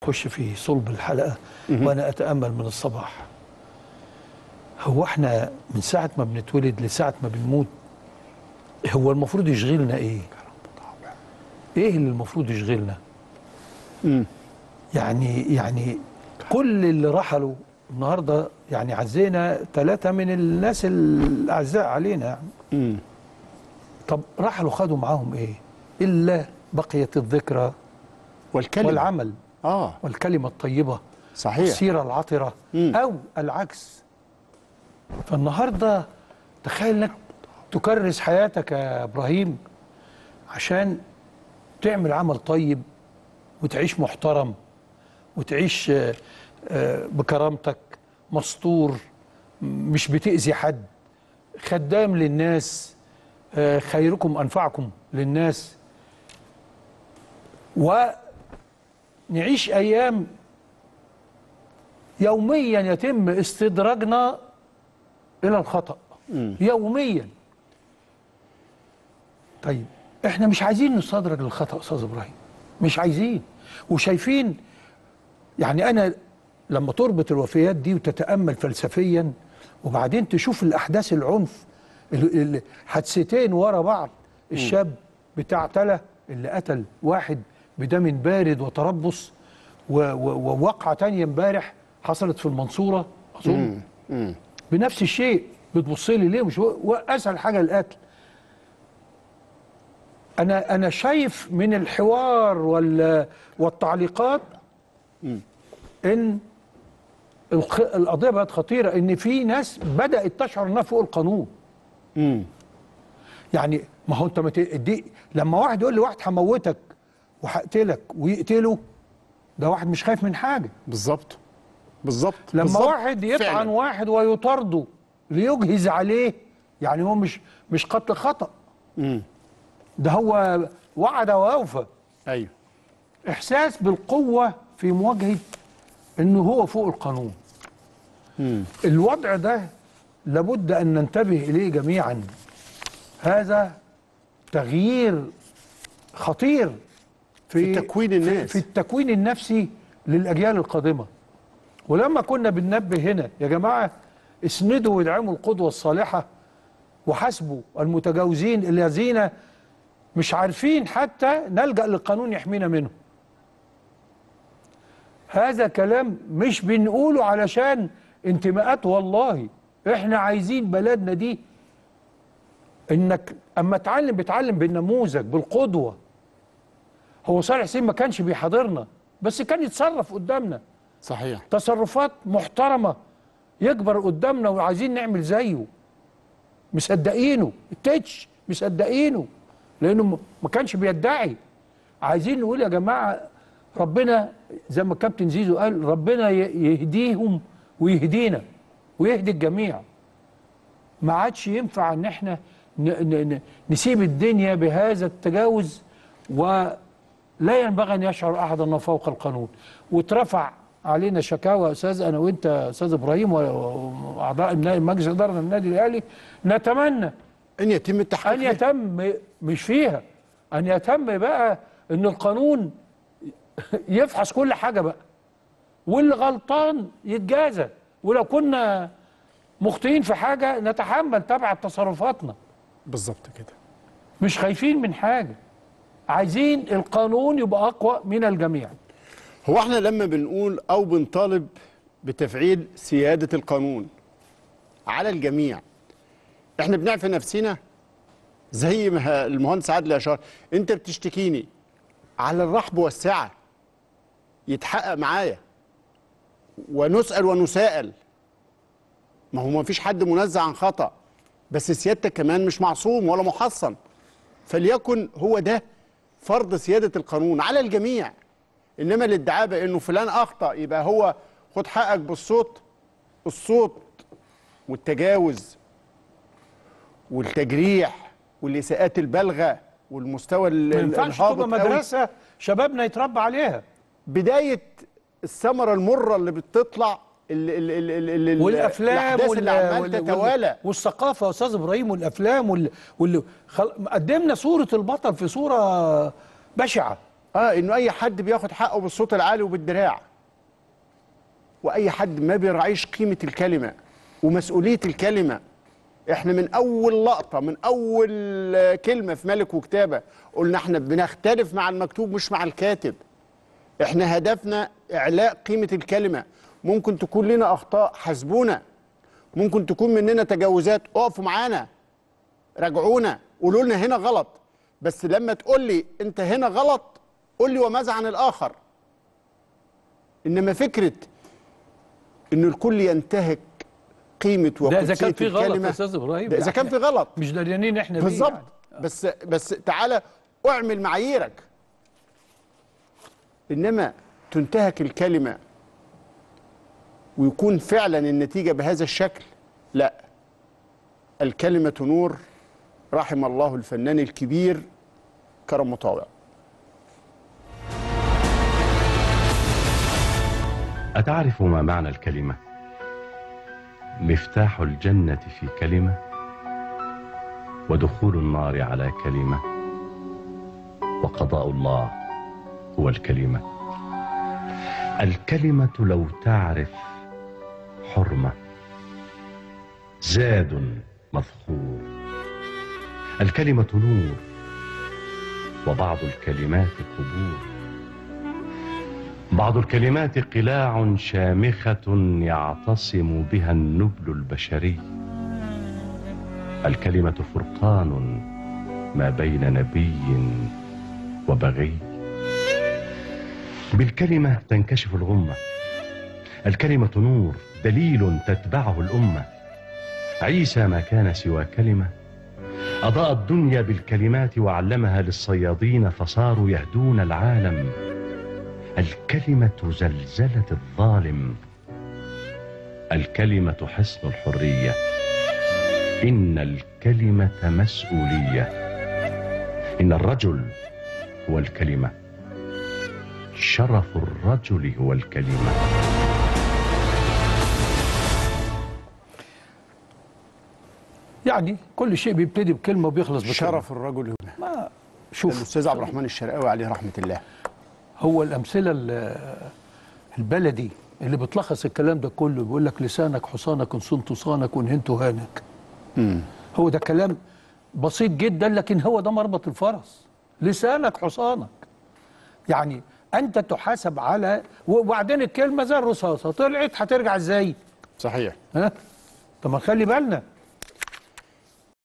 نخش في صلب الحلقه وانا اتامل من الصباح هو احنا من ساعه ما بنتولد لساعه ما بنموت هو المفروض يشغلنا ايه ايه اللي المفروض يشغلنا يعني يعني كل اللي رحلوا النهارده يعني عزينا ثلاثه من الناس الاعزاء علينا يعني طب رحلوا خدوا معاهم ايه الا بقيت الذكرى والكلمة والعمل اه والكلمه الطيبه صحيح السيره العطره مم. او العكس فالنهارده تخيل انك تكرس حياتك يا ابراهيم عشان تعمل عمل طيب وتعيش محترم وتعيش آه، آه، بكرامتك مستور م- مش بتأذي حد خدام للناس آه، خيركم أنفعكم للناس ونعيش أيام يوميا يتم استدراجنا إلى الخطأ يوميا طيب احنا مش عايزين نستدرج للخطأ أستاذ إبراهيم مش عايزين وشايفين يعني انا لما تربط الوفيات دي وتتامل فلسفيا وبعدين تشوف الاحداث العنف ال- ال- حادثتين ورا بعض الشاب بتاع تلا اللي قتل واحد بدم بارد وتربص و- و- ووقعه تانية امبارح حصلت في المنصوره اظن بنفس الشيء بتبص لي ليه مش هو- هو اسهل حاجه القتل انا انا شايف من الحوار وال والتعليقات ان الخ... القضيه بقت خطيره ان في ناس بدات تشعر انها فوق القانون امم يعني ما هو انت مت... دي لما واحد يقول لي واحد هموتك وهقتلك ويقتله ده واحد مش خايف من حاجه بالظبط بالظبط لما بالظبط. واحد يطعن فعلاً. واحد ويطارده ليجهز عليه يعني هو مش مش قتل خطا مم. ده هو وعد واوفى ايوه احساس بالقوه في مواجهه انه هو فوق القانون مم. الوضع ده لابد ان ننتبه اليه جميعا هذا تغيير خطير في تكوين الناس. في, في التكوين النفسي للاجيال القادمه ولما كنا بننبه هنا يا جماعه اسندوا وادعموا القدوه الصالحه وحاسبوا المتجاوزين الذين مش عارفين حتى نلجا للقانون يحمينا منهم هذا كلام مش بنقوله علشان انتماءات والله احنا عايزين بلدنا دي انك اما تعلم بتعلم بالنموذج بالقدوه هو صالح حسين ما كانش بيحاضرنا بس كان يتصرف قدامنا صحيح تصرفات محترمه يكبر قدامنا وعايزين نعمل زيه مصدقينه التتش مصدقينه لانه م- ما كانش بيدعي عايزين نقول يا جماعه ربنا زي ما كابتن زيزو قال ربنا ي- يهديهم ويهدينا ويهدي الجميع ما عادش ينفع ان احنا ن ن ن نسيب الدنيا بهذا التجاوز ولا ينبغي ان يشعر احد انه فوق القانون واترفع علينا شكاوى يا استاذ انا وانت يا استاذ ابراهيم و- واعضاء النا- مجلس اداره النادي الاهلي نتمنى ان يتم التحقيق ان فيها. يتم مش فيها ان يتم بقى ان القانون يفحص كل حاجه بقى واللي غلطان يتجازى ولو كنا مخطئين في حاجه نتحمل تبع تصرفاتنا بالظبط كده مش خايفين من حاجه عايزين القانون يبقى اقوى من الجميع هو احنا لما بنقول او بنطالب بتفعيل سيادة القانون على الجميع احنا بنعفي نفسنا زي ما المهندس عادل اشار انت بتشتكيني على الرحب والسعة يتحقق معايا ونسأل ونساءل ما هو ما فيش حد منزه عن خطأ بس سيادتك كمان مش معصوم ولا محصن فليكن هو ده فرض سيادة القانون على الجميع انما الادعاء بانه فلان اخطا يبقى هو خد حقك بالصوت الصوت والتجاوز والتجريح والاساءات البالغه والمستوى ال- ما ال- ينفعش الهابط تبقى قوي. مدرسه شبابنا يتربى عليها بدايه الثمره المره اللي بتطلع ال ال ال ال ال والافلام الاحداث وال- اللي عمال وال- تتوالى والثقافه يا استاذ ابراهيم والافلام وال... وال... خل... قدمنا صوره البطل في صوره بشعه اه انه اي حد بياخد حقه بالصوت العالي وبالدراع واي حد ما بيراعيش قيمه الكلمه ومسؤوليه الكلمه احنا من اول لقطه من اول آه، كلمه في ملك وكتابه قلنا احنا بنختلف مع المكتوب مش مع الكاتب احنا هدفنا اعلاء قيمه الكلمه ممكن تكون لنا اخطاء حاسبونا ممكن تكون مننا تجاوزات اقفوا معانا راجعونا قولوا لنا هنا غلط بس لما تقول لي انت هنا غلط قول لي وماذا عن الاخر انما فكره ان الكل ينتهك قيمه ده اذا وقدسيه كان في غلط يا الكلمه استاذ ابراهيم ده اذا كان في غلط مش داريانين احنا بيه بالظبط يعني. بس بس تعالى اعمل معاييرك انما تنتهك الكلمه ويكون فعلا النتيجه بهذا الشكل لا الكلمه نور رحم الله الفنان الكبير كرم مطاوع أتعرف ما معنى الكلمة؟ مفتاح الجنة في كلمة ودخول النار على كلمة وقضاء الله هو الكلمة الكلمة لو تعرف حرمة زاد مذخور الكلمة نور وبعض الكلمات قبور بعض الكلمات قلاع شامخة يعتصم بها النبل البشري الكلمة فرقان ما بين نبي وبغي بالكلمة تنكشف الغمة الكلمة نور دليل تتبعه الأمة عيسى ما كان سوى كلمة أضاء الدنيا بالكلمات وعلمها للصيادين فصاروا يهدون العالم الكلمة زلزلة الظالم الكلمة حصن الحرية إن الكلمة مسؤولية إن الرجل هو الكلمة شرف الرجل هو الكلمة يعني كل شيء بيبتدي بكلمه وبيخلص بكلمه شرف الرجل ما شوف الاستاذ عبد الرحمن الشرقاوي عليه رحمه الله هو الامثله ال- البلدي اللي بتلخص الكلام ده كله بيقول لك لسانك حصانك ان صنت صانك وان هنت هانك هو ده كلام بسيط جدا لكن هو ده مربط الفرس لسانك حصانك يعني انت تحاسب على وبعدين الكلمه زي الرصاصه طلعت هترجع ازاي صحيح ها طب ما نخلي بالنا